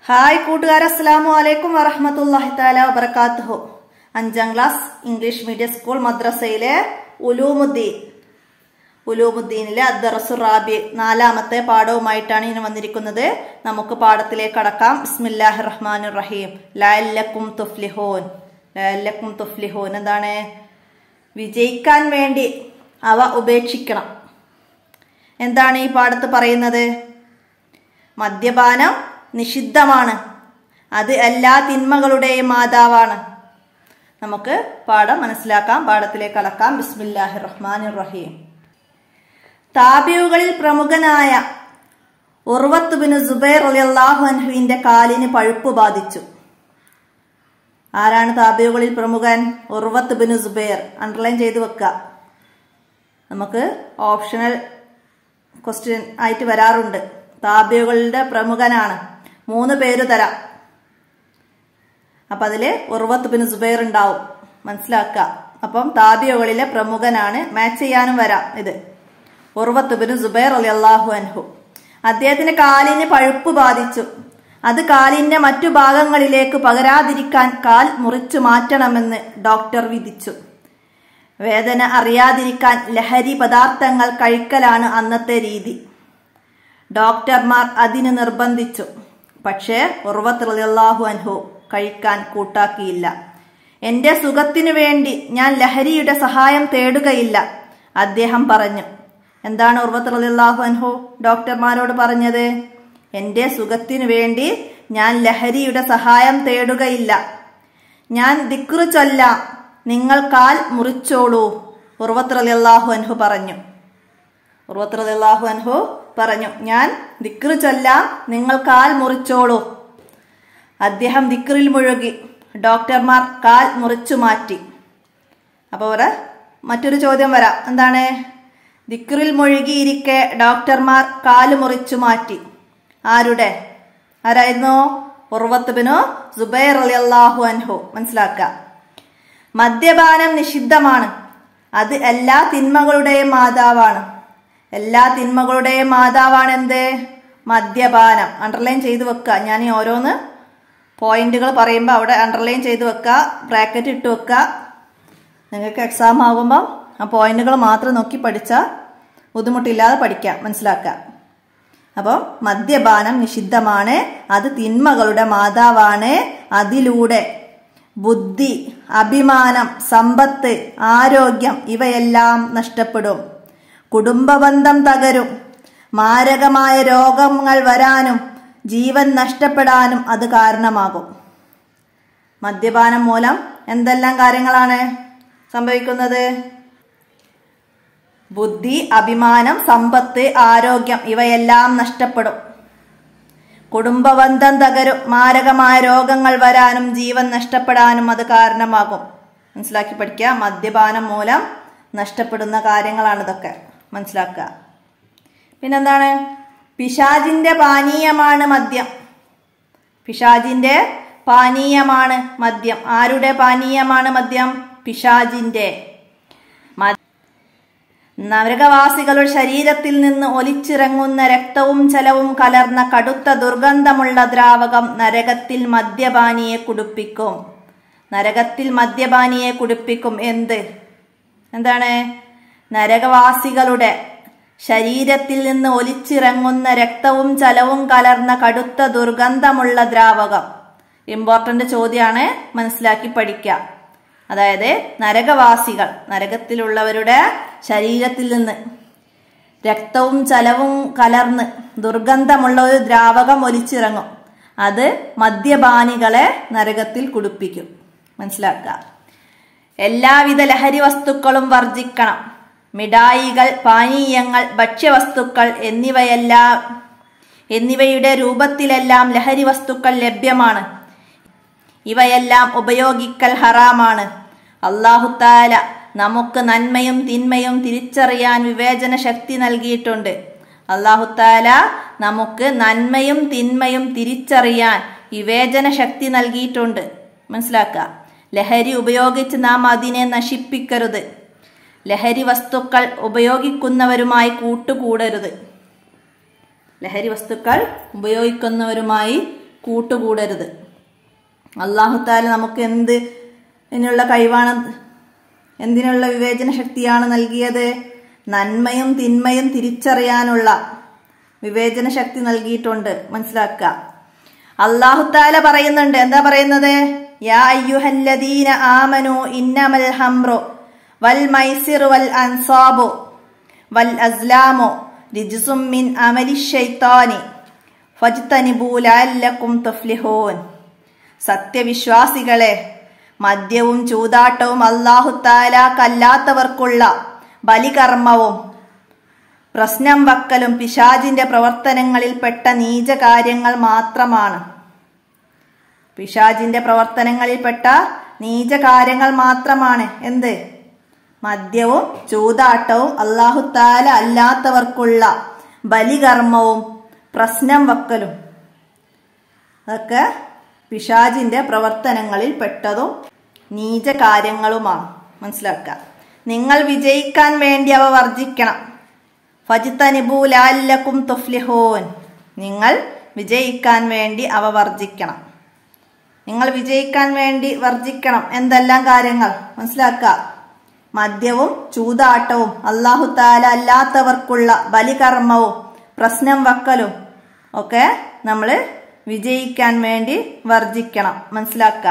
hi കൂട്ടുകാർ അസ്സലാമു അലൈക്കും വറഹമത്തല്ലാഹി താല വബർക്കാത്തുഹു അഞ്ചാം ക്ലാസ് ഇംഗ്ലീഷ് മീഡിയം സ്കൂൾ മദ്രസയിലെ ഉലൂമുദ്ദീൻ ഉലൂമുദ്ദീനിലെ അദ്ദറസു റാബി നാലാമത്തെ പാഠവുമായിട്ടാണ് ഇനി വന്നിരിക്കുന്നത് നമുക്ക് പാഠത്തിലേക്ക് കടക്കാം ബിസ്മില്ലാഹി റഹ്മാൻ റഹീം ലാലക്കും തുഫ്ലിഹോൻ ലാലക്കും തുഫ്ലിഹോൻ എന്താണ് വിജയിക്കാൻ വേണ്ടി അവ ഉപേക്ഷിക്കണം എന്താണ് ഈ പാഠത്ത് പറയുന്നത് മദ്യപാനം നിഷിദ്ധമാണ് അത് എല്ലാ തിന്മകളുടെയും മാതാവാണ് നമുക്ക് പാഠം മനസ്സിലാക്കാം പാഠത്തിലേക്ക് കടക്കാം ബിസ്മില്ലാഹി റഹ്മാൻ റഹീം താബിയുകളിൽ പ്രമുഖനായ ഉർവത്ത് ബിൻ സുബൈർ അലിയല്ലാഹു അൻഹുവിന്റെ കാലിന് പഴുപ്പ് ബാധിച്ചു ആരാണ് താബിയുകളിൽ പ്രമുഖൻ ഉർവത്ത് ബിൻ സുബൈർ അണ്ടർലൈൻ ചെയ്ത് വെക്കുക നമുക്ക് ഓപ്ഷണൽ ക്വസ്റ്റ്യൻ ആയിട്ട് വരാറുണ്ട് താബിയുകളുടെ പ്രമുഖനാണ് മൂന്ന് പേര് തരാം അപ്പൊ അതില് ഉർവത്ത് ബിൻ സുബൈർ ഉണ്ടാവും മനസ്സിലാക്കുക അപ്പം താബിയുകളിലെ പ്രമുഖനാണ് മാച്ച് ചെയ്യാനും വരാം ഇത് ഉർവത്ത് ബിൻ സുബൈർ അലി അള്ളാഹു അൻഹു അദ്ദേഹത്തിന് കാലിന് പഴുപ്പ് ബാധിച്ചു അത് കാലിന്റെ മറ്റു ഭാഗങ്ങളിലേക്ക് പകരാതിരിക്കാൻ കാൽ മുറിച്ചു മാറ്റണമെന്ന് ഡോക്ടർ വിധിച്ചു വേദന അറിയാതിരിക്കാൻ ലഹരി പദാർത്ഥങ്ങൾ കഴിക്കലാണ് അന്നത്തെ രീതി ഡോക്ടർമാർ അതിന് നിർബന്ധിച്ചു പക്ഷേ ഉർവത്ത് റളിയല്ലാഹു അൻഹു കഴിക്കാൻ കൂട്ടാക്കിയില്ല എന്റെ സുഖത്തിനു വേണ്ടി ഞാൻ ലഹരിയുടെ സഹായം തേടുകയില്ല അദ്ദേഹം പറഞ്ഞു എന്താണ് ഉർവത്ത് റളിയല്ലാഹു അൻഹു ഡോക്ടർമാരോട് പറഞ്ഞത് എന്റെ സുഖത്തിനു വേണ്ടി ഞാൻ ലഹരിയുടെ സഹായം തേടുകയില്ല ഞാൻ ദിക്റ് ചൊല്ലാം നിങ്ങൾ കാൽ മുറിച്ചോളൂ ഉർവത്ത് റളിയല്ലാഹു അൻഹു പറഞ്ഞു ഉർവത്ത് റളിയല്ലാഹു അൻഹു പറഞ്ഞു ഞാൻ ദിക്റ് ചൊല്ലാം നിങ്ങൾ കാൽ മുറിച്ചോളൂ അദ്ദേഹം ദിക്റിൽ മുഴുകി ഡോക്ടർമാർ കാൽ മുറിച്ചു മാറ്റി അപ്പോൾ ഇവിടെ മറ്റൊരു ചോദ്യം വരാം എന്താണ് ദിക്റിൽ മുഴുകിയിരിക്കെ ഡോക്ടർമാർ കാല് മുറിച്ചു മാറ്റി ആരുടെ ആരായിരുന്നു ഉർവത്ത് ബിനു സുബൈർ അലി അള്ളാഹു അൻഹു മനസ്സിലാക്കുക മദ്യപാനം നിഷിദ്ധമാണ് അത് എല്ലാ തിന്മകളുടെയും മാതാവാണ് എല്ലാ തിന്മകളുടെയും മാതാവാണ് എന്ത് മദ്യപാനം അണ്ടർലൈൻ ചെയ്ത് വെക്കുക ഞാൻ ഈ ഓരോന്ന് പോയിന്റുകൾ പറയുമ്പോൾ അവിടെ അണ്ടർലൈൻ ചെയ്ത് വെക്കുക ബ്രാക്കറ്റ് ഇട്ട് വെക്കുക നിങ്ങൾക്ക് എക്സാം ആകുമ്പം ആ പോയിന്റുകൾ മാത്രം നോക്കി പഠിച്ചാൽ ബുദ്ധിമുട്ടില്ലാതെ പഠിക്കാം മനസ്സിലാക്കുക അപ്പോൾ മദ്യപാനം നിഷിദ്ധമാണ് അത് തിന്മകളുടെ മാതാവാണ് അതിലൂടെ ബുദ്ധി അഭിമാനം സമ്പത്ത് ആരോഗ്യം ഇവയെല്ലാം നഷ്ടപ്പെടും കുടുംബബന്ധം തകരും മാരകമായ രോഗങ്ങൾ വരാനും ജീവൻ നഷ്ടപ്പെടാനും അത് കാരണമാകും മദ്യപാനം മൂലം എന്തെല്ലാം കാര്യങ്ങളാണ് സംഭവിക്കുന്നത് ബുദ്ധി അഭിമാനം സമ്പത്ത് ആരോഗ്യം ഇവയെല്ലാം നഷ്ടപ്പെടും കുടുംബബന്ധം തകരും മാരകമായ രോഗങ്ങൾ വരാനും ജീവൻ നഷ്ടപ്പെടാനും അത് കാരണമാകും മനസ്സിലാക്കി പഠിക്കുക മദ്യപാനം മൂലം നഷ്ടപ്പെടുന്ന കാര്യങ്ങളാണ് ഇതൊക്കെ മനസ്സിലാക്കുക പിന്നെന്താണ് പിശാജിന്റെ പാനീയമാണ് മദ്യം പിശാജിന്റെ പാനീയമാണ് മദ്യം ആരുടെ പാനീയമാണ് മദ്യം പിശാജിന്റെ നരകവാസികളുടെ ശരീരത്തിൽ നിന്ന് ഒലിച്ചിറങ്ങുന്ന രക്തവും ചലവും കലർന്ന കടുത്ത ദുർഗന്ധമുള്ള ദ്രാവകം നരകത്തിൽ മദ്യപാനിയെ കുടിപ്പിക്കും നരകത്തിൽ മദ്യപാനിയെ കുടിപ്പിക്കും എന്ത് എന്താണ് നരകവാസികളുടെ ശരീരത്തിൽ നിന്ന് ഒലിച്ചിറങ്ങുന്ന രക്തവും ചലവും കലർന്ന കടുത്ത ദുർഗന്ധമുള്ള ദ്രാവകം ഇമ്പോർട്ടന്റ് ചോദ്യമാണ് മനസ്സിലാക്കി പഠിക്കുക അതായത് നരകവാസികൾ നരകത്തിലുള്ളവരുടെ ശരീരത്തിൽ നിന്ന് രക്തവും ചലവും കലർന്ന് ദുർഗന്ധമുള്ള ഒരു ദ്രാവകം ഒലിച്ചിറങ്ങും അത് മദ്യപാനികളെ നരകത്തിൽ കുടിപ്പിക്കും മനസ്സിലാക്കുക എല്ലാവിധ ലഹരി വസ്തുക്കളും വർജിക്കണം മിഠായികൾ പാനീയങ്ങൾ ഭക്ഷ്യവസ്തുക്കൾ എന്നിവയെല്ലാം എന്നിവയുടെ രൂപത്തിലെല്ലാം ലഹരി വസ്തുക്കൾ ലഭ്യമാണ് ഇവയെല്ലാം ഉപയോഗിക്കൽ ഹറാമാണ് അള്ളാഹുത്താല നമുക്ക് നന്മയും തിന്മയും തിരിച്ചറിയാൻ വിവേചന ശക്തി നൽകിയിട്ടുണ്ട് അള്ളാഹുത്താല നമുക്ക് നന്മയും തിന്മയും തിരിച്ചറിയാൻ വിവേചന ശക്തി നൽകിയിട്ടുണ്ട് മനസ്സിലാക്കുക ലഹരി ഉപയോഗിച്ച് നാം അതിനെ നശിപ്പിക്കരുത് ലഹരി വസ്തുക്കൾ ഉപയോഗിക്കുന്നവരുമായി കൂട്ടുകൂടരുത് ലഹരി വസ്തുക്കൾ ഉപയോഗിക്കുന്നവരുമായി കൂട്ടുകൂടരുത് അള്ളാഹുത്താല നമുക്ക് എന്ത് ഇതിനുള്ള കഴിവാണ് എന്തിനുള്ള വിവേചന ശക്തിയാണ് നൽകിയത് നന്മയും തിന്മയും തിരിച്ചറിയാനുള്ള വിവേചന ശക്തി നൽകിയിട്ടുണ്ട് മനസ്സിലാക്കുക അള്ളാഹുത്താല പറയുന്നുണ്ട് എന്താ പറയുന്നത് യാ അയ്യുഹല്ലദീന ആമനു ഇന്നമൽ ഹംറു വൽ മൈസിർ വൽ അൻസാബു വൽ അസ്ലാമു റിജ്സും മിൻ അമലി ഷൈത്താനി ഫജ്തനിബൂ ലഅല്ലക്കും തുഫ്ലിഹൂൻ സത്യവിശ്വാസികളെ മദ്യവും ചൂതാട്ടവും അല്ലാഹുത്താലാക്കല്ലാത്തവർക്കുള്ള ബലികർമ്മവും പ്രശ്നം വക്കലും പിശാജിന്റെ പ്രവർത്തനങ്ങളിൽപ്പെട്ട നീചകാര്യങ്ങൾ മാത്രമാണ് പിശാജിന്റെ പ്രവർത്തനങ്ങളിൽപ്പെട്ട നീചകാര്യങ്ങൾ മാത്രമാണ് എന്ത് മദ്യവും ചൂതാട്ടവും അള്ളാഹുത്താല അല്ലാത്തവർക്കുള്ള ബലികർമ്മവും പ്രശ്നം വക്കലും അതൊക്കെ പിശാജിന്റെ പ്രവർത്തനങ്ങളിൽ പെട്ടതും നീചകാര്യങ്ങളുമാണ് മനസ്സിലാക്കുക നിങ്ങൾ വിജയിക്കാൻ വേണ്ടി അവ വർജിക്കണം ഫജിത്തനിബൂലാല്ലക്കും തുഫ്ലിഹോൻ നിങ്ങൾ വിജയിക്കാൻ വേണ്ടി അവ വർജിക്കണം നിങ്ങൾ വിജയിക്കാൻ വേണ്ടി വർജിക്കണം എന്തെല്ലാം കാര്യങ്ങൾ മനസ്സിലാക്കുക മദ്യവും ചൂതാട്ടവും അള്ളാഹു താല അല്ലാത്തവർക്കുള്ള ബലികർമ്മവും പ്രശ്നം വക്കലും ഒക്കെ നമ്മൾ വിജയിക്കാൻ വേണ്ടി വർജിക്കണം മനസ്സിലാക്കുക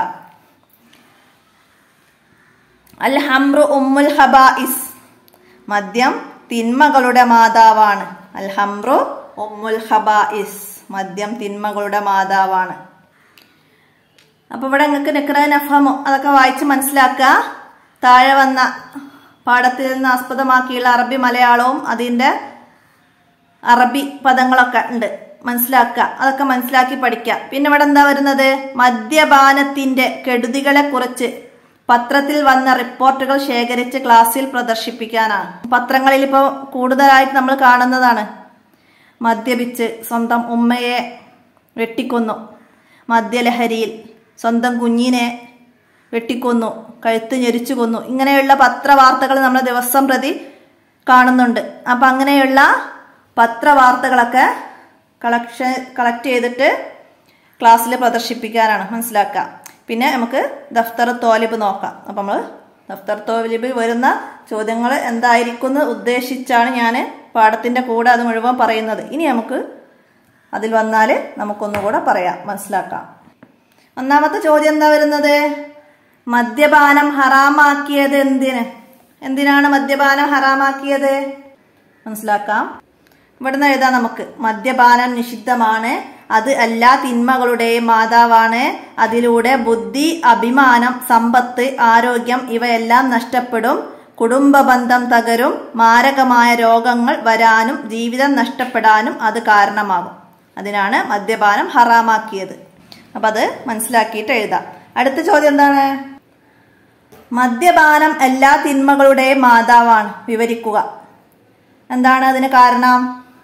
അൽ ഹംറു ഉമ്മുൽ ഹബായിസ് മദ്യം തിന്മകളുടെ മാതാവാണ് അൽ ഹംറു ഉമ്മുൽ ഹബായിസ് മദ്യം തിന്മകളുടെ മാതാവാണ് അപ്പൊ ഇവിടെ നിങ്ങൾക്ക് നിക്കറ നഫമോ അതൊക്കെ വായിച്ച് മനസ്സിലാക്കുക താഴെ വന്ന പാഠത്തിൽ നിന്ന് ആസ്പദമാക്കിയുള്ള അറബി മലയാളവും അതിന്റെ അറബി പദങ്ങളൊക്കെ ഉണ്ട് മനസ്സിലാക്കുക അതൊക്കെ മനസ്സിലാക്കി പഠിക്കുക പിന്നെ ഇവിടെ എന്താ വരുന്നത് മദ്യപാനത്തിന്റെ കെടുതികളെ കുറിച്ച് പത്രത്തിൽ വന്ന റിപ്പോർട്ടുകൾ ശേഖരിച്ച് ക്ലാസ്സിൽ പ്രദർശിപ്പിക്കാനാണ് പത്രങ്ങളിൽ ഇപ്പോൾ കൂടുതലായിട്ട് നമ്മൾ കാണുന്നതാണ് മദ്യപിച്ച് സ്വന്തം ഉമ്മയെ വെട്ടിക്കൊന്നു മദ്യലഹരിയിൽ സ്വന്തം കുഞ്ഞിനെ വെട്ടിക്കൊന്നു കഴുത്ത് ഞെരിച്ചു കൊന്നു ഇങ്ങനെയുള്ള പത്രവാർത്തകൾ നമ്മൾ ദിവസം പ്രതി കാണുന്നുണ്ട് അപ്പം അങ്ങനെയുള്ള പത്രവാർത്തകളൊക്കെ കളക്ഷൻ കളക്ട് ചെയ്തിട്ട് ക്ലാസ്സിൽ പ്രദർശിപ്പിക്കാനാണ് മനസ്സിലാക്കുക പിന്നെ നമുക്ക് ദഫ്തർ തോലിബ് നോക്കാം അപ്പം നമ്മൾ ദഫ്തർ തോലിബ് വരുന്ന ചോദ്യങ്ങൾ എന്തായിരിക്കും എന്ന് ഉദ്ദേശിച്ചാണ് ഞാൻ പാഠത്തിൻ്റെ കൂടെ അത് മുഴുവൻ പറയുന്നത് ഇനി നമുക്ക് അതിൽ വന്നാൽ നമുക്കൊന്നുകൂടെ പറയാം മനസ്സിലാക്കാം ഒന്നാമത്തെ ചോദ്യം എന്താ വരുന്നത് മദ്യപാനം ഹറാമാക്കിയത് എന്തിന് എന്തിനാണ് മദ്യപാനം ഹറാമാക്കിയത് മനസ്സിലാക്കാം ഇവിടുന്ന് എഴുതാം നമുക്ക് മദ്യപാനം നിഷിദ്ധമാണ് അത് എല്ലാ തിന്മകളുടെയും മാതാവാണ് അതിലൂടെ ബുദ്ധി അഭിമാനം സമ്പത്ത് ആരോഗ്യം ഇവയെല്ലാം നഷ്ടപ്പെടും കുടുംബ ബന്ധം തകരും മാരകമായ രോഗങ്ങൾ വരാനും ജീവിതം നഷ്ടപ്പെടാനും അത് കാരണമാകും അതിനാണ് മദ്യപാനം ഹറാമാക്കിയത് അപ്പം അത് മനസ്സിലാക്കിയിട്ട് എഴുതാം അടുത്ത ചോദ്യം എന്താണ് മദ്യപാനം എല്ലാ തിന്മകളുടെയും മാതാവാണ് വിവരിക്കുക എന്താണ് അതിന് കാരണം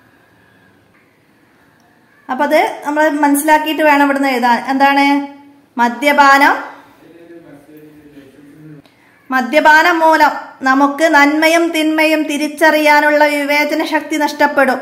അപ്പൊ അത് നമ്മൾ മനസ്സിലാക്കിയിട്ട് വേണം ഇവിടുന്ന് എഴുതാൻ എന്താണ് മദ്യപാനം മദ്യപാനം മൂലം നമുക്ക് നന്മയും തിന്മയും തിരിച്ചറിയാനുള്ള വിവേചന ശക്തി നഷ്ടപ്പെടും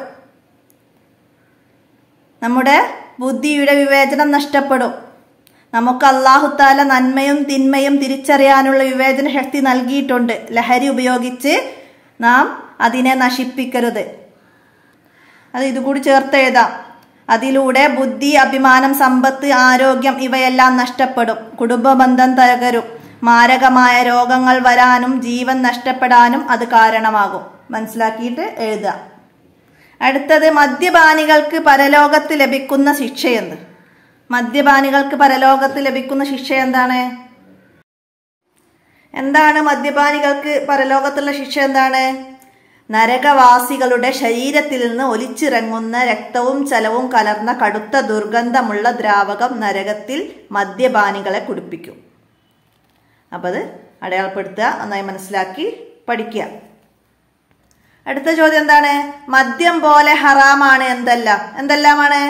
നമ്മുടെ ബുദ്ധിയുടെ വിവേചനം നഷ്ടപ്പെടും നമുക്ക് അള്ളാഹുത്താല നന്മയും തിന്മയും തിരിച്ചറിയാനുള്ള വിവേചന ശക്തി നൽകിയിട്ടുണ്ട് ലഹരി ഉപയോഗിച്ച് നാം അതിനെ നശിപ്പിക്കരുത് അത് ഇതുകൂടി ചേർത്ത് എഴുതാം അതിലൂടെ ബുദ്ധി അഭിമാനം സമ്പത്ത് ആരോഗ്യം ഇവയെല്ലാം നഷ്ടപ്പെടും കുടുംബ ബന്ധം തകരും മാരകമായ രോഗങ്ങൾ വരാനും ജീവൻ നഷ്ടപ്പെടാനും അത് കാരണമാകും മനസ്സിലാക്കിയിട്ട് എഴുതുക അടുത്തത് മദ്യപാനികൾക്ക് പരലോകത്ത് ലഭിക്കുന്ന ശിക്ഷയെന്ത് മദ്യപാനികൾക്ക് പരലോകത്ത് ലഭിക്കുന്ന ശിക്ഷ എന്താണ് എന്താണ് മദ്യപാനികൾക്ക് പരലോകത്തുള്ള ശിക്ഷ എന്താണ് നരകവാസികളുടെ ശരീരത്തിൽ നിന്ന് ഒലിച്ചിറങ്ങുന്ന രക്തവും ചലവും കലർന്ന കടുത്ത ദുർഗന്ധമുള്ള ദ്രാവകം നരകത്തിൽ മദ്യപാനികളെ കുടിപ്പിക്കും അപ്പം അത് അടയാളപ്പെടുത്തുക നന്നായി മനസ്സിലാക്കി പഠിക്കുക അടുത്ത ചോദ്യം എന്താണ് മദ്യം പോലെ ഹറാമാണ് എന്തെല്ലാം എന്തെല്ലാമാണ്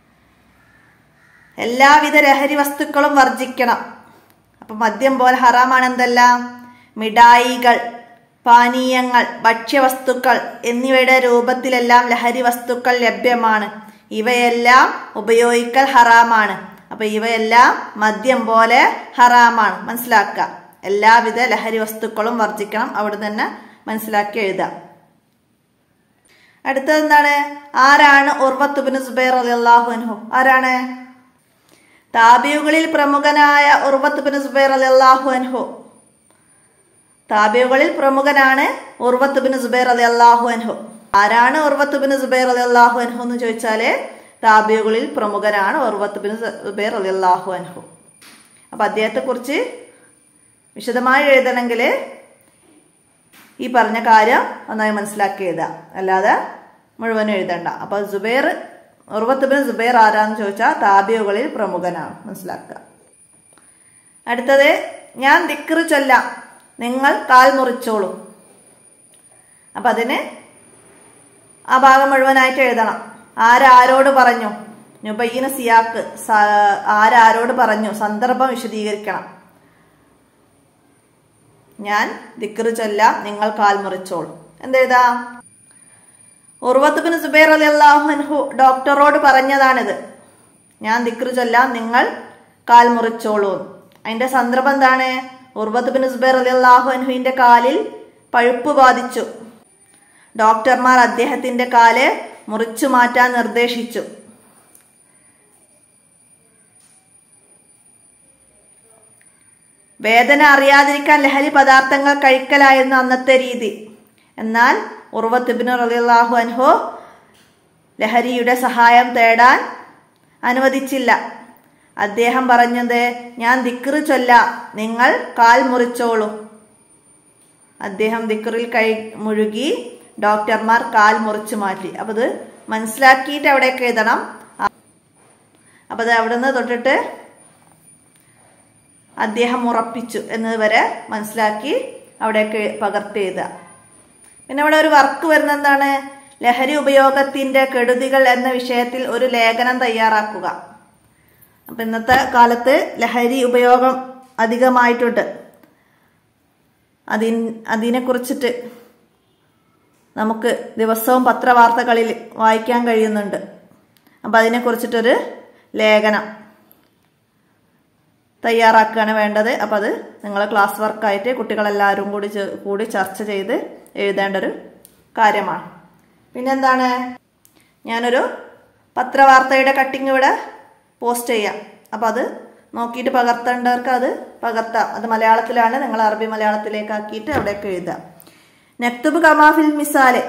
എല്ലാവിധ ലഹരി വസ്തുക്കളും വർജിക്കണം അപ്പൊ മദ്യം പോലെ ഹറാമാണ് എന്തെല്ലാം മിഠായികൾ പാനീയങ്ങൾ ഭക്ഷ്യവസ്തുക്കൾ എന്നിവയുടെ രൂപത്തിലെല്ലാം ലഹരി വസ്തുക്കൾ ലഭ്യമാണ് ഇവയെല്ലാം ഉപയോഗിക്കൽ ഹറാമാണ് അപ്പൊ ഇവയെല്ലാം മദ്യം പോലെ ഹറാമാണ് മനസ്സിലാക്കുക എല്ലാവിധ ലഹരി വസ്തുക്കളും വർജിക്കണം അവിടെ തന്നെ മനസ്സിലാക്കി എഴുതാം അടുത്തത് എന്താണ് ആരാണ് ഉർവത്തുബിന് സുബൈർ അലിയല്ലാഹു അൻഹു ആരാണ് താബിയുകളിൽ പ്രമുഖനായ ഉർവത്തുബിന് സുബൈർ അലിയല്ലാഹു അൻഹു താബിയുകളിൽ പ്രമുഖനാണ് ഉർവത്തുബിന് സുബൈർ അലി അള്ളാഹു അൻഹു ആരാണ് ഉർവത്തുബിന് സുബൈർ അലി അള്ളാഹു അൻഹു എന്ന് ചോദിച്ചാല് താബിയുകളിൽ പ്രമുഖനാണ് ഉർവത്തുബിന് സുബൈർ അലി അള്ളാഹു അൻഹു അപ്പൊ അദ്ദേഹത്തെ കുറിച്ച് വിശദമായി എഴുതണമെങ്കിൽ ഈ പറഞ്ഞ കാര്യം നന്നായി മനസ്സിലാക്കി എഴുതാം അല്ലാതെ മുഴുവനും എഴുതണ്ട അപ്പൊ സുബൈർ ഉർവത്തുബിന് സുബൈർ ആരാന്ന് ചോദിച്ചാൽ താബിയുകളിൽ പ്രമുഖനാണ് മനസ്സിലാക്കുക അടുത്തത് ഞാൻ ദിക്റ് ചൊല്ലാം നിങ്ങൾ കാൽ മുറിച്ചോളൂ അപ്പൊ അതിന് ആ ഭാഗം മുഴുവനായിട്ട് എഴുതണം ആരാരോട് പറഞ്ഞു നുബയ്യന സിയാക്ക് ആരാരോട് പറഞ്ഞു സന്ദർഭം വിശദീകരിക്കണം ഞാൻ ദിക്റ് ചൊല്ലാം നിങ്ങൾ കാൽ മുറിച്ചോളൂ എന്തെഴുതാ ഉർവത്തുബിന് സുബൈർ അലി അള്ളാഹുഹു ഡോക്ടറോട് പറഞ്ഞതാണിത് ഞാൻ ദിക്റ് ചൊല്ലാം നിങ്ങൾ കാൽ മുറിച്ചോളൂ അതിന്റെ സന്ദർഭം എന്താണ് ഉർവത്ത് ബിൻ സുബൈർ അലി അള്ളാഹു അൻഹുവിന്റെ കാലിൽ പഴുപ്പ് ബാധിച്ചു ഡോക്ടർമാർ അദ്ദേഹത്തിന്റെ കാല് മുറിച്ചു മാറ്റാൻ നിർദ്ദേശിച്ചു വേദന അറിയാതിരിക്കാൻ ലഹരി പദാർത്ഥങ്ങൾ കഴിക്കലായിരുന്നു അന്നത്തെ രീതി എന്നാൽ ഉർവത്ത് ബിൻ അലിയാഹു അൻഹു ലഹരിയുടെ സഹായം തേടാൻ അനുവദിച്ചില്ല അദ്ദേഹം പറഞ്ഞത് ഞാൻ ദിക്റ് ചൊല്ല നിങ്ങൾ കാൽ മുറിച്ചോളൂ അദ്ദേഹം ദിക്റിൽ കൈ മുഴുകി ഡോക്ടർമാർ കാൽ മുറിച്ചു മാറ്റി അപ്പൊ ഇത് മനസ്സിലാക്കിയിട്ട് അവിടെയൊക്കെ എഴുതണം അപ്പൊ അത് അവിടെ നിന്ന് തൊട്ടിട്ട് അദ്ദേഹം ഉറപ്പിച്ചു എന്നത് വരെ മനസ്സിലാക്കി അവിടെയൊക്കെ പകർത്തി എഴുതുക പിന്നെ ഇവിടെ ഒരു വർക്ക് വരുന്നത് എന്താണ് ലഹരി ഉപയോഗത്തിന്റെ കെടുതികൾ എന്ന വിഷയത്തിൽ ഒരു ലേഖനം തയ്യാറാക്കുക അപ്പൊ ഇന്നത്തെ കാലത്ത് ലഹരി ഉപയോഗം അധികമായിട്ടുണ്ട് അതിൻ അതിനെ കുറിച്ചിട്ട് നമുക്ക് ദിവസവും പത്രവാർത്തകളിൽ വായിക്കാൻ കഴിയുന്നുണ്ട് അപ്പം അതിനെ കുറിച്ചിട്ടൊരു ലേഖനം തയ്യാറാക്കുകയാണ് വേണ്ടത് അപ്പം അത് നിങ്ങൾ ക്ലാസ് വർക്കായിട്ട് കുട്ടികളെല്ലാവരും കൂടി കൂടി ചർച്ച ചെയ്ത് എഴുതേണ്ട ഒരു കാര്യമാണ് പിന്നെന്താണ് ഞാനൊരു പത്രവാർത്തയുടെ കട്ടിങ് ഇവിടെ പോസ്റ്റ് ചെയ്യാം അപ്പം അത് നോക്കിയിട്ട് പകർത്തേണ്ടവർക്ക് അത് പകർത്താം അത് മലയാളത്തിലാണ് നിങ്ങൾ അറബി മലയാളത്തിലേക്ക് ആക്കിയിട്ട് അവിടെയൊക്കെ എഴുതാം നക്തുബ് കമാഫിൽ മിസാല്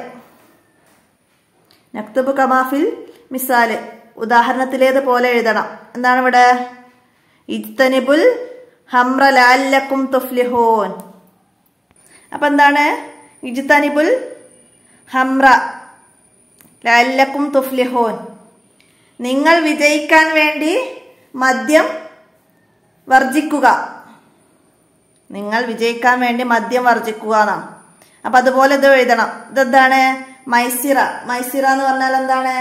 നക്തുബ് കമാഫിൽ മിസാല് ഉദാഹരണത്തിലേതുപോലെ എഴുതണം എന്താണ് ഇവിടെ ഇജ്തനിബുൽ ഹംറ ലാലക്കും തുഫ്ലിഹോൻ അപ്പൊ എന്താണ് ഇജ്തനിബുൽ ഹംറ ലാലക്കും തുഫ്ലിഹോൻ നിങ്ങൾ വിജയിക്കാൻ വേണ്ടി മദ്യം വർജിക്കുക നിങ്ങൾ വിജയിക്കാൻ വേണ്ടി മദ്യം വർജിക്കുക എന്നാണ് അപ്പൊ അതുപോലെ ഇത് എഴുതണം ഇതെന്താണ് മൈസിറ മൈസിറ എന്ന് പറഞ്ഞാൽ എന്താണ്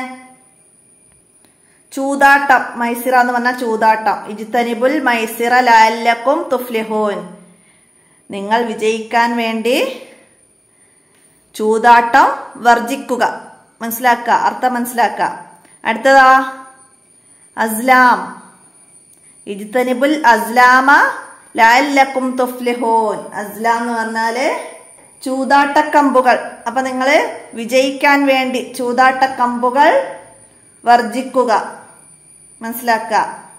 ചൂതാട്ടം മൈസിറ എന്ന് പറഞ്ഞാൽ ചൂതാട്ടം ഇജിത്തനിബുൽ മൈസിറ ലാലക്കും തുഫ്ലിഹൂൻ നിങ്ങൾ വിജയിക്കാൻ വേണ്ടി ചൂതാട്ടം വർജിക്കുക മനസ്സിലാക്കുക അർത്ഥം മനസ്സിലാക്കുക അടുത്തതാ അസ്ലാം ഇജ്തനിബുൽ അസ്ലാമ ലാലക്കും തുഫ്ലിഹൂൻ അസ്ലാം എന്ന് പറഞ്ഞാല് ചൂതാട്ടക്കമ്പുകൾ അപ്പൊ നിങ്ങള് വിജയിക്കാൻ വേണ്ടി ചൂതാട്ടക്കമ്പുകൾ വർജിക്കുക മനസ്സിലാക്കുക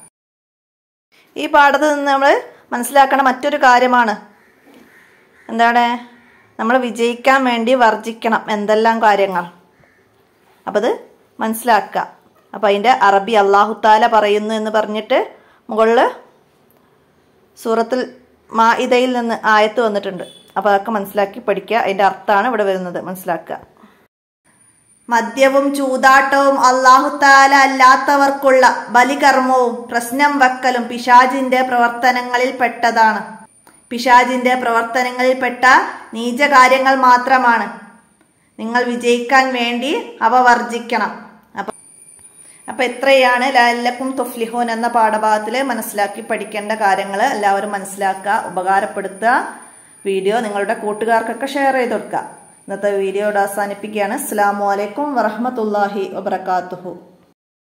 ഈ പാഠത്തിൽ നിന്ന് നമ്മൾ മനസ്സിലാക്കണ മറ്റൊരു കാര്യമാണ് എന്താണ് നമ്മൾ വിജയിക്കാൻ വേണ്ടി വർജിക്കണം എന്തെല്ലാം കാര്യങ്ങൾ അപ്പം അത് മനസ്സിലാക്കുക അപ്പം അതിൻ്റെ അറബി അള്ളാഹുത്താല പറയുന്നു എന്ന് പറഞ്ഞിട്ട് മുകളിൽ സൂറത്തിൽ മാഇദയിൽ നിന്ന് ആയത്ത് വന്നിട്ടുണ്ട് അപ്പോൾ അതൊക്കെ മനസ്സിലാക്കി പഠിക്കുക അതിൻ്റെ അർത്ഥമാണ് ഇവിടെ വരുന്നത് മനസ്സിലാക്കുക മദ്യവും ചൂതാട്ടവും അള്ളാഹുത്താല അല്ലാത്തവർക്കുള്ള ബലികർമ്മവും പ്രശ്നം വെക്കലും പിശാജിന്റെ പ്രവർത്തനങ്ങളിൽ പെട്ടതാണ് പിശാജിന്റെ പ്രവർത്തനങ്ങളിൽപ്പെട്ട നീചകാര്യങ്ങൾ മാത്രമാണ് നിങ്ങൾ വിജയിക്കാൻ വേണ്ടി അവ വർജിക്കണം അപ്പൊ അപ്പൊ എത്രയാണ് ലാലക്കും തൊഫ്ലിഹോൻ എന്ന പാഠഭാഗത്തിൽ മനസ്സിലാക്കി പഠിക്കേണ്ട കാര്യങ്ങൾ എല്ലാവരും മനസ്സിലാക്കുക ഉപകാരപ്പെടുത്തുക വീഡിയോ നിങ്ങളുടെ കൂട്ടുകാർക്കൊക്കെ ഷെയർ ചെയ്ത് കൊടുക്കുക ഇന്നത്തെ വീഡിയോ ഇവിടെ അവസാനിപ്പിക്കുകയാണ് അസ്സാം വലൈക്കും വറഹമത്തല്ലാഹി വബർക്കാത്തുഹു